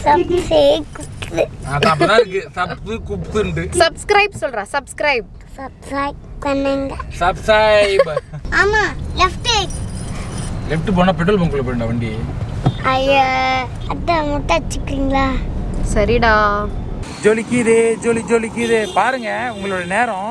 சப்சே குத்து அதான் அப்பதான் இருக்கு சப்பு குப்ஸுண்டு சப்ஸ்கிரைப் சொல்றா சப்ஸ்கிரைப் சப்ஸ்கிரைப் பண்ணுங்க சப்ஸ்கிரைப் ஆமா லெஃப்ட் லெஃப்ட் போனா பெட்ரோல் பங்க்ல போயிடா வண்டி ஐயா அதான் முட்டை வச்சுக்கிறீங்களா சரிடா ஜொலிக்குது ஜொலி ஜொலிக்குது பாருங்க உங்களோட நேரம்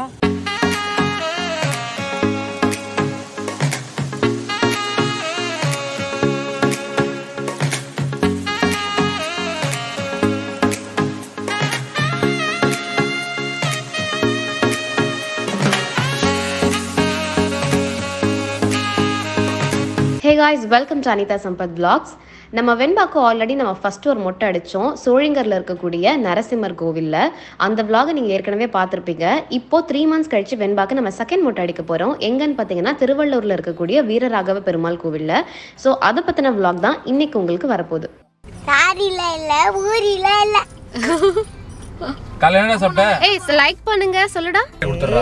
hey guys welcome to Anitha Sampath vlogs நம்ம வெண்பாக்கு ஆல்ரெடி நம்ம ஃபர்ஸ்ட் ஒரு மொட்டை அடித்தோம் சோழிங்கரில் இருக்கக்கூடிய நரசிம்மர் கோவிலில் அந்த vlog நீங்கள் ஏற்கனவே பார்த்துருப்பீங்க இப்போ த்ரீ மந்த்ஸ் கழிச்சு வெண்பாக்கு நம்ம செகண்ட் மொட்டை அடிக்க போகிறோம் எங்கன்னு பார்த்தீங்கன்னா திருவள்ளூரில் இருக்கக்கூடிய வீரராகவ பெருமாள் கோவிலில் ஸோ அதை பற்றின vlog தான் இன்னைக்கு உங்களுக்கு வரப்போகுது சாரில இல்ல ஊரில இல்ல காலையில என்ன சாப்பிட்ட ஏய் லைக் பண்ணுங்க சொல்லுடா கொடுத்துட்றா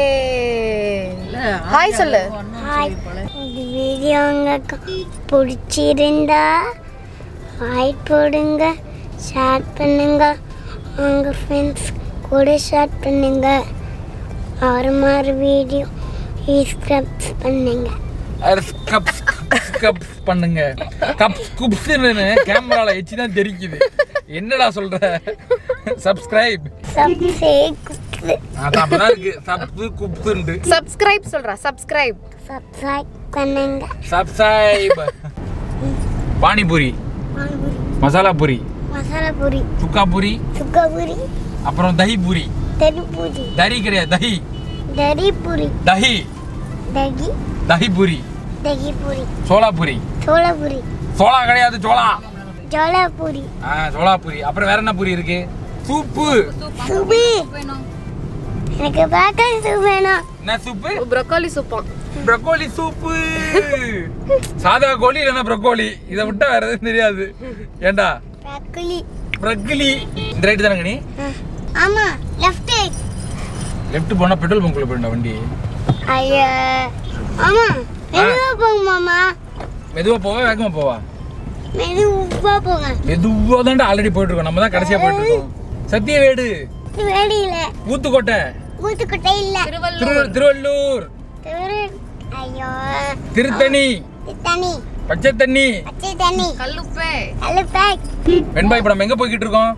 ஹாய் சொல்லு ஹாய் இந்த வீடியோ உங்களுக்கு பிடிச்சிருந்தா ஹாய் போடுங்க ஷேர் பண்ணுங்க உங்க ஃப்ரெண்ட்ஸ் கூட ஷேர் பண்ணுங்க ஒரு மாதிரி வீடியோ சப்ஸ்கிரைப் பண்ணுங்க கப்ஸ் கப்ஸ் பண்ணுங்க கப்ஸ் குப்ஸ்னு கேமரால எச்சி தான் தெரிக்குது என்னடா சொல்ற சப்ஸ்கிரைப் சப்சே குத்து அதான் அப்பதான் இருக்கு சப்பு குப்ஸுண்டு சப்ஸ்கிரைப் சொல்றா சப்ஸ்கிரைப் சப்ஸ்கிரைப் பண்ணுங்க சப்ஸ்கிரைப் பானிபூரி மசாலா பூரி மசாலா பூரி சுக்கா பூரி சுக்கா பூரி அப்புறம் தஹி பூரி தரி பூரி தரி கிடையாது தஹி தரி பூரி தஹி தகி தஹி பூரி தகி பூரி சோளா பூரி சோளா பூரி சோளா கிடையாது சோளா ஜோலா பூரி ஆ சோளா பூரி அப்புறம் வேற என்ன பூரி இருக்கு சூப்பு சுபி எனக்கு பார்க்க சூப் வேணும் என்ன சூப்பு ப்ரொக்கோலி சூப்பான் ப்ரக்கோலி சூப்பு சாதா கோழி இல்லைன்னா ப்ரக்கோலி இதை விட்டா வேற எதுவும் தெரியாது ஏண்டா பிரக்குலி ப்ரக்கிலி இந்த ரைட்டு தானங்க நீ ஆமா லெஃப்ட் லெஃப்ட் போனா பெட்ரோல் பங்க்ல போயிடா வண்டி ஐயா ஆமா மெதுவா போங்க மாமா மெதுவா போவா வேகமா போவா மெதுவா போங்க மெதுவா தான்டா ஆல்ரெடி போயிட்டு இருக்கோம் நம்ம தான் கடைசியா போயிட்டு இருக்கோம் சத்தியவேடு வேடியில ஊத்துக்கோட்டை ஊத்துக்கொட்டை இல்ல திரு திருவள்ளூர் திரு ஐயோ திருத்தணி தண்ணி பச்சை தண்ணி பச்சை தண்ணி கல்லுப்பே கல்லு பேக் வெண்பாய் இப்ப நம்ம எங்க போய்கிட்டு இருக்கோம்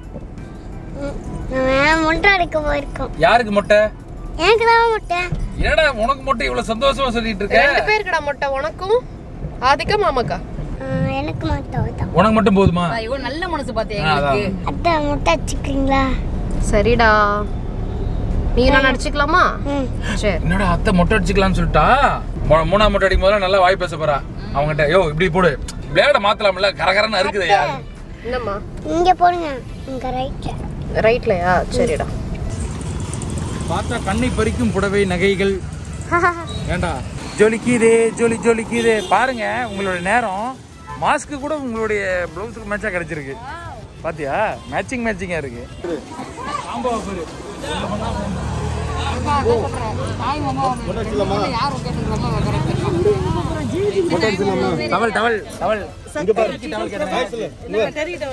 நம்ம முட்டை எடுக்க போயிருக்கோம் யாருக்கு மொட்டை எனக்கு தான் முட்டை என்னடா உனக்கு மொட்டை இவ்வளவு சந்தோஷமா சொல்லிட்டு இருக்க ரெண்டு பேருக்குடா மொட்டை உனக்கும் ஆதிக்கா மாமாக்கா ஆ, எனக்கு மட்டும் தான் உனக்கு மட்டும் போதுமா ஐயோ நல்ல மனசு பாத்தியா ஆ, அதான். எங்களுக்கு அதான் முட்டை வச்சுக்கிறீங்களா சரிடா நீ நான் நடிச்சுக்கலாமா ம் சரி என்னடா அத்தை மொட்டை அடிச்சுக்கலாம்னு சொல்லிட்டா மூ- மூணாம் மொட்டை அடிக்கும் போதெல்லாம் நல்லா வாய் பேச போறா அவங்ககிட்ட யோ இப்படி போடு பிளேட மாத்தலாம்ல கரகரன்னு இருக்குதையா என்னம்மா இங்க போடுங்க இங்க ரைட்ல ரைட்லயா சரிடா பார்த்தா கண்ணை பறிக்கும் புடவை நகைகள் ஏண்டா ஜொலிக்குதே ஜொலி ஜொலிக்குதே பாருங்க உங்களோட நேரம் மாஸ்க்கு கூட உங்களுடைய ப்ளவுஸுக்கு மேட்சா கிடைச்சிருக்கு பாத்தியா மேட்சிங் மேட்சிங்கா இருக்கு combo offer towel towel towel towel கேட்டேன்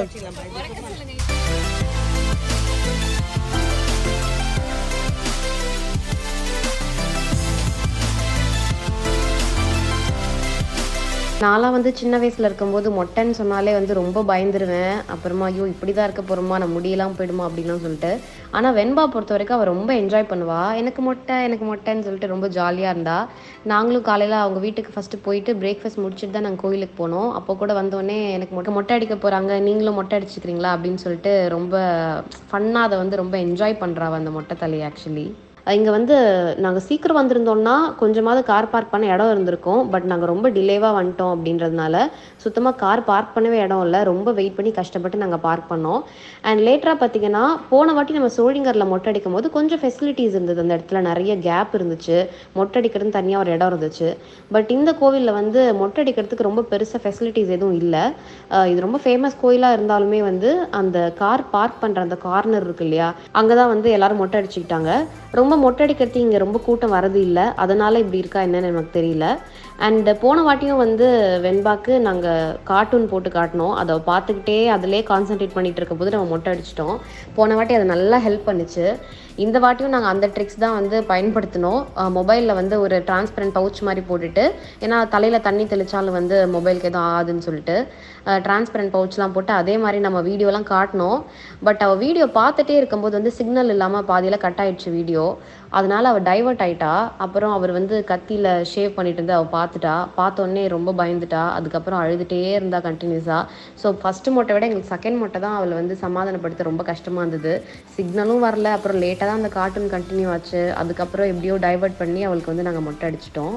நான்லாம் வந்து சின்ன வயசில் இருக்கும்போது மொட்டைன்னு சொன்னாலே வந்து ரொம்ப பயந்துருவேன் அப்புறமா ஐயோ இப்படி தான் இருக்க போகிறோமா நான் முடியெல்லாம் போயிடுமா அப்படின்லாம் சொல்லிட்டு ஆனால் வெண்பா பொறுத்த வரைக்கும் அவள் ரொம்ப என்ஜாய் பண்ணுவா எனக்கு மொட்டை எனக்கு மொட்டைன்னு சொல்லிட்டு ரொம்ப ஜாலியாக இருந்தா நாங்களும் காலையில் அவங்க வீட்டுக்கு ஃபஸ்ட்டு போயிட்டு பிரேக்ஃபாஸ்ட் முடிச்சுட்டு தான் நாங்கள் கோயிலுக்கு போனோம் அப்போ கூட வந்தோடனே எனக்கு மொட்டை மொட்டை அடிக்க போகிறாங்க நீங்களும் மொட்டை அடிச்சுக்கிறீங்களா அப்படின்னு சொல்லிட்டு ரொம்ப ஃபன்னாக அதை வந்து ரொம்ப என்ஜாய் பண்ணுறா அந்த மொட்டை தலையை ஆக்சுவலி இங்கே வந்து நாங்கள் சீக்கிரம் வந்திருந்தோம்னா கொஞ்சமாவது கார் பார்க் பண்ண இடம் இருந்திருக்கும் பட் நாங்கள் ரொம்ப டிலேவாக வந்துட்டோம் அப்படின்றதுனால சுத்தமாக கார் பார்க் பண்ணவே இடம் இல்லை ரொம்ப வெயிட் பண்ணி கஷ்டப்பட்டு நாங்கள் பார்க் பண்ணோம் அண்ட் லேட்டராக பார்த்தீங்கன்னா போன வாட்டி நம்ம சோழிங்கரில் மொட்டை அடிக்கும் போது கொஞ்சம் ஃபெசிலிட்டிஸ் இருந்தது அந்த இடத்துல நிறைய கேப் இருந்துச்சு மொட்டை அடிக்கிறதுன்னு தனியாக ஒரு இடம் இருந்துச்சு பட் இந்த கோவிலில் வந்து மொட்டை அடிக்கிறதுக்கு ரொம்ப பெருசாக ஃபெசிலிட்டிஸ் எதுவும் இல்லை இது ரொம்ப ஃபேமஸ் கோயிலாக இருந்தாலுமே வந்து அந்த கார் பார்க் பண்ணுற அந்த கார்னர் இருக்கு இல்லையா அங்கே தான் வந்து எல்லாரும் மொட்டை அடிச்சுக்கிட்டாங்க ரொம்ப மொட்டை அடிக்கிறதுக்கு இங்கே ரொம்ப கூட்டம் வரது இல்லை அதனால இப்படி இருக்கா என்னன்னு எனக்கு தெரியல அண்ட் போன வாட்டியும் வந்து வெண்பாக்கு நாங்கள் கார்ட்டூன் போட்டு காட்டினோம் அதை பார்த்துக்கிட்டே அதிலே கான்சென்ட்ரேட் பண்ணிட்டு இருக்கும்போது நம்ம மொட்டை அடிச்சிட்டோம் போன வாட்டி அது நல்லா ஹெல்ப் பண்ணுச்சு இந்த வாட்டியும் நாங்கள் அந்த ட்ரிக்ஸ் தான் வந்து பயன்படுத்தினோம் மொபைலில் வந்து ஒரு டிரான்ஸ்பரண்ட் பவுச் மாதிரி போட்டுட்டு ஏன்னா தலையில் தண்ணி தெளிச்சாலும் வந்து மொபைலுக்கு எதுவும் ஆகுதுன்னு சொல்லிட்டு டிரான்ஸ்பரண்ட் பவுச்லாம் போட்டு அதே மாதிரி நம்ம வீடியோலாம் காட்டினோம் பட் அவள் வீடியோ பார்த்துட்டே இருக்கும்போது வந்து சிக்னல் இல்லாமல் பாதியில் கட் ஆயிடுச்சு வீடியோ அதனால அவள் டைவர்ட் ஆயிட்டா அப்புறம் அவர் வந்து கத்தியில் ஷேவ் பண்ணிட்டு இருந்து அவள் பார்த்துட்டா பார்த்தோன்னே ரொம்ப பயந்துட்டா அதுக்கப்புறம் அழுதுகிட்டே இருந்தா கண்டினியூஸாக ஸோ ஃபஸ்ட்டு மொட்டை விட எங்களுக்கு செகண்ட் மொட்டை தான் அவளை வந்து சமாதானப்படுத்த ரொம்ப கஷ்டமாக இருந்தது சிக்னலும் வரல அப்புறம் லேட்டாக தான் அந்த கார்ட்டூன் கண்டினியூ ஆச்சு அதுக்கப்புறம் எப்படியோ டைவர்ட் பண்ணி அவளுக்கு வந்து நாங்கள் மொட்டை அடிச்சிட்டோம்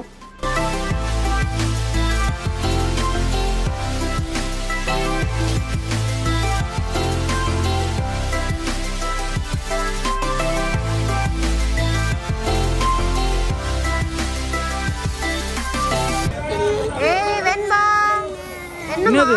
ஏய் வெண்பா என்னது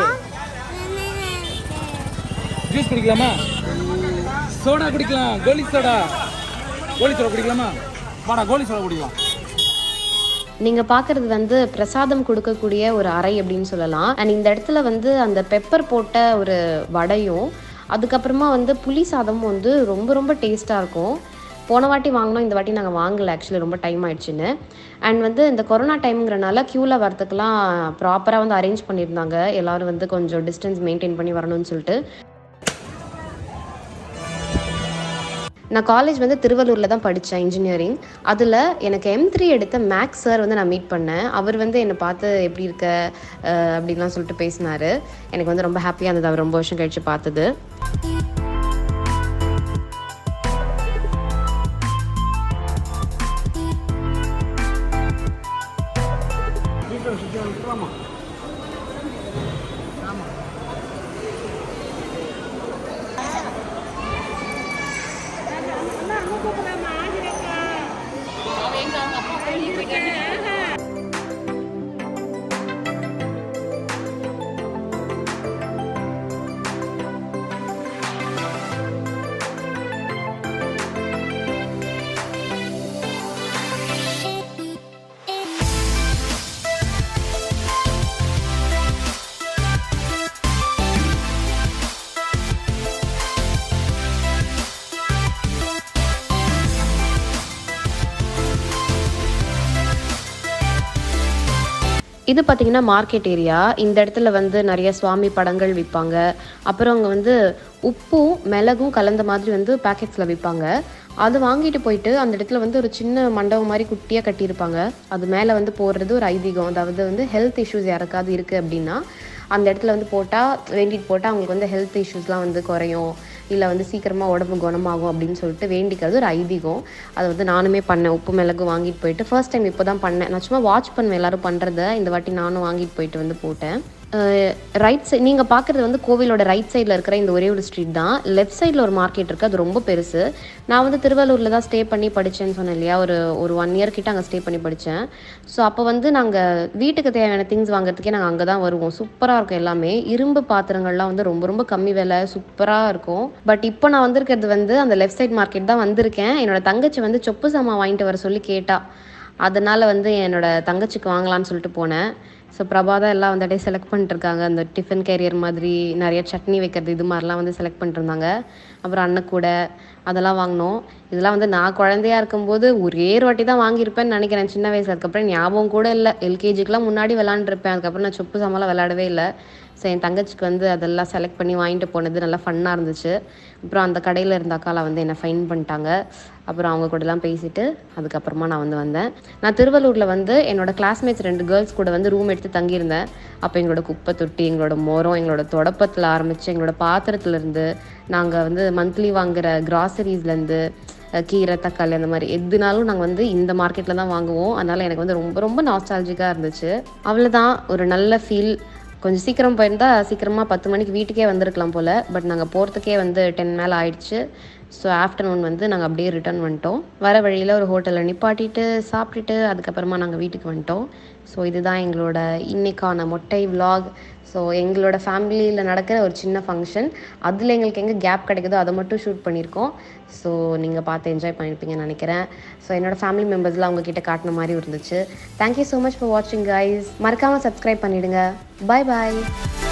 ஜூஸ் குடிக்கலாமா சோடா குடிக்கலாம் கோலி சோடா கோலி சோடா குடிக்கலாமா வாடா கோலி சோடா குடிக்கலாம் நீங்கள் பார்க்குறது வந்து பிரசாதம் கொடுக்கக்கூடிய ஒரு அறை அப்படின்னு சொல்லலாம் அண்ட் இந்த இடத்துல வந்து அந்த பெப்பர் போட்ட ஒரு வடையும் அதுக்கப்புறமா வந்து புளி சாதமும் வந்து ரொம்ப ரொம்ப டேஸ்ட்டாக இருக்கும் போன வாட்டி வாங்கினோம் இந்த வாட்டி நாங்கள் வாங்கலை ஆக்சுவலி ரொம்ப டைம் ஆயிடுச்சுன்னு அண்ட் வந்து இந்த கொரோனா டைம்ங்கிறனால க்யூவில் வரதுக்கெலாம் ப்ராப்பராக வந்து அரேஞ்ச் பண்ணியிருந்தாங்க எல்லாரும் வந்து கொஞ்சம் டிஸ்டன்ஸ் மெயின்டைன் பண்ணி வரணும்னு சொல்லிட்டு நான் காலேஜ் வந்து திருவள்ளூரில் தான் படித்தேன் இன்ஜினியரிங் அதில் எனக்கு எம் த்ரீ எடுத்த மேக்ஸ் சார் வந்து நான் மீட் பண்ணேன் அவர் வந்து என்னை பார்த்து எப்படி இருக்க அஹ், அப்படின்லாம் சொல்லிட்டு பேசினார் எனக்கு வந்து ரொம்ப ஹாப்பியாக இருந்தது அவர் ரொம்ப வருஷம் கழித்து பார்த்தது இது பார்த்தீங்கன்னா மார்க்கெட் ஏரியா இந்த இடத்துல வந்து நிறைய சுவாமி படங்கள் விற்பாங்க அப்புறம் அங்கே வந்து உப்பும் மிளகும் கலந்த மாதிரி வந்து பேக்கெட்ஸில் விற்பாங்க அது வாங்கிட்டு போயிட்டு அந்த இடத்துல வந்து ஒரு சின்ன மண்டபம் மாதிரி குட்டியாக கட்டியிருப்பாங்க அது மேலே வந்து போடுறது ஒரு ஐதீகம் அதாவது வந்து ஹெல்த் இஷ்யூஸ் யாருக்காவது இருக்குது அப்படின்னா அந்த இடத்துல வந்து போட்டால் வேண்டிட்டு போட்டால் அவங்களுக்கு வந்து ஹெல்த் இஷ்யூஸ்லாம் வந்து குறையும் இல்லை வந்து சீக்கிரமாக உடம்பு குணமாகும் அப்படின்னு சொல்லிட்டு வேண்டிக்கிறது ஒரு ஐதீகம் அதை வந்து நானுமே பண்ணேன் உப்பு மிளகு வாங்கிட்டு போயிட்டு ஃபர்ஸ்ட் டைம் இப்போ தான் பண்ணேன் நான் சும்மா வாட்ச் பண்ணுவேன் எல்லாரும் பண்ணுறத இந்த வாட்டி நானும் வாங்கிட்டு போயிட்டு வந்து போட்டேன் ரைட் சைட் நீங்கள் பார்க்குறது வந்து கோவிலோட ரைட் சைடில் இருக்கிற இந்த ஒரே ஒரு ஸ்ட்ரீட் தான் லெஃப்ட் சைடில் ஒரு மார்க்கெட் இருக்குது அது ரொம்ப பெருசு நான் வந்து திருவள்ளூரில் தான் ஸ்டே பண்ணி படித்தேன்னு சொன்னேன் இல்லையா ஒரு ஒரு ஒன் இயர் கிட்ட அங்கே ஸ்டே பண்ணி படித்தேன் ஸோ அப்போ வந்து நாங்கள் வீட்டுக்கு தேவையான திங்ஸ் வாங்குறதுக்கே நாங்கள் அங்கே தான் வருவோம் சூப்பராக இருக்கும் எல்லாமே இரும்பு பாத்திரங்கள்லாம் வந்து ரொம்ப ரொம்ப கம்மி விலை சூப்பராக இருக்கும் பட் இப்போ நான் வந்திருக்கிறது வந்து அந்த லெஃப்ட் சைட் மார்க்கெட் தான் வந்திருக்கேன் என்னோட தங்கச்சி வந்து சொப்பு சாமான் வாங்கிட்டு வர சொல்லி கேட்டா அதனால் வந்து என்னோட தங்கச்சிக்கு வாங்கலாம்னு சொல்லிட்டு போனேன் ஸோ பிரபாதா எல்லாம் வந்து அப்படியே செலக்ட் பண்ணிட்டுருக்காங்க அந்த டிஃபன் கேரியர் மாதிரி நிறைய சட்னி வைக்கிறது இது மாதிரிலாம் வந்து செலக்ட் பண்ணிட்டுருந்தாங்க அப்புறம் அன்னக்கூடை அதெல்லாம் வாங்கினோம் இதெல்லாம் வந்து நான் குழந்தையா இருக்கும்போது ஒரே ஒரு வாட்டி தான் வாங்கியிருப்பேன்னு நினைக்கிறேன் சின்ன வயசு அதுக்கப்புறம் ஞாபகம் கூட இல்லை எல்கேஜிக்கெலாம் முன்னாடி விளாண்டுருப்பேன் அதுக்கப்புறம் நான் சொப்பு சாமான்லாம் விளையாடவே இல்லை ஸோ என் தங்கச்சிக்கு வந்து அதெல்லாம் செலக்ட் பண்ணி வாங்கிட்டு போனது நல்லா ஃபன்னாக இருந்துச்சு அப்புறம் அந்த கடையில் இருந்த அக்கால வந்து என்னை ஃபைன் பண்ணிட்டாங்க அப்புறம் அவங்க கூடலாம் பேசிட்டு அதுக்கப்புறமா நான் வந்து வந்தேன் நான் திருவள்ளூரில் வந்து என்னோட கிளாஸ்மேட்ஸ் ரெண்டு கேர்ள்ஸ் கூட வந்து ரூம் எடுத்து தங்கியிருந்தேன் அப்போ எங்களோட குப்பை தொட்டி எங்களோட மோரம் எங்களோட தொடப்பத்தில் ஆரம்பித்து எங்களோட பாத்திரத்துலேருந்து நாங்கள் வந்து மந்த்லி வாங்குற கிராசரிஸ்லேருந்து கீரை தக்காளி அந்த மாதிரி எதுனாலும் நாங்கள் வந்து இந்த மார்க்கெட்டில் தான் வாங்குவோம் அதனால் எனக்கு வந்து ரொம்ப ரொம்ப நாஸ்டாலஜிக்காக இருந்துச்சு அவ்வளோதான் ஒரு நல்ல ஃபீல் கொஞ்சம் சீக்கிரம் போயிருந்தா சீக்கிரமாக பத்து மணிக்கு வீட்டுக்கே வந்திருக்கலாம் போல் பட் நாங்கள் போகிறதுக்கே வந்து டென் மேலே ஆயிடுச்சு ஸோ ஆஃப்டர்நூன் வந்து நாங்கள் அப்படியே ரிட்டர்ன் வந்துட்டோம் வர வழியில் ஒரு ஹோட்டலில் நிப்பாட்டிட்டு சாப்பிட்டுட்டு அதுக்கப்புறமா நாங்கள் வீட்டுக்கு வந்துட்டோம் ஸோ இதுதான் எங்களோட இன்னைக்கான மொட்டை vlog ஸோ ஸோ எங்களோட ஃபேமிலியில் நடக்கிற ஒரு சின்ன ஃபங்க்ஷன் அதில் எங்களுக்கு எங்கே கேப் கிடைக்குதோ அதை மட்டும் ஷூட் பண்ணியிருக்கோம் ஸோ நீங்கள் பார்த்து என்ஜாய் பண்ணியிருப்பீங்கன்னு நினைக்கிறேன் ஸோ என்னோட ஃபேமிலி மெம்பர்ஸ்லாம் உங்ககிட்ட காட்டின மாதிரி இருந்துச்சு தேங்க்யூ ஸோ மச் ஃபார் வாட்சிங் கைஸ் மறக்காமல் சப்ஸ்கிரைப் பண்ணிவிடுங்க பாய் பாய்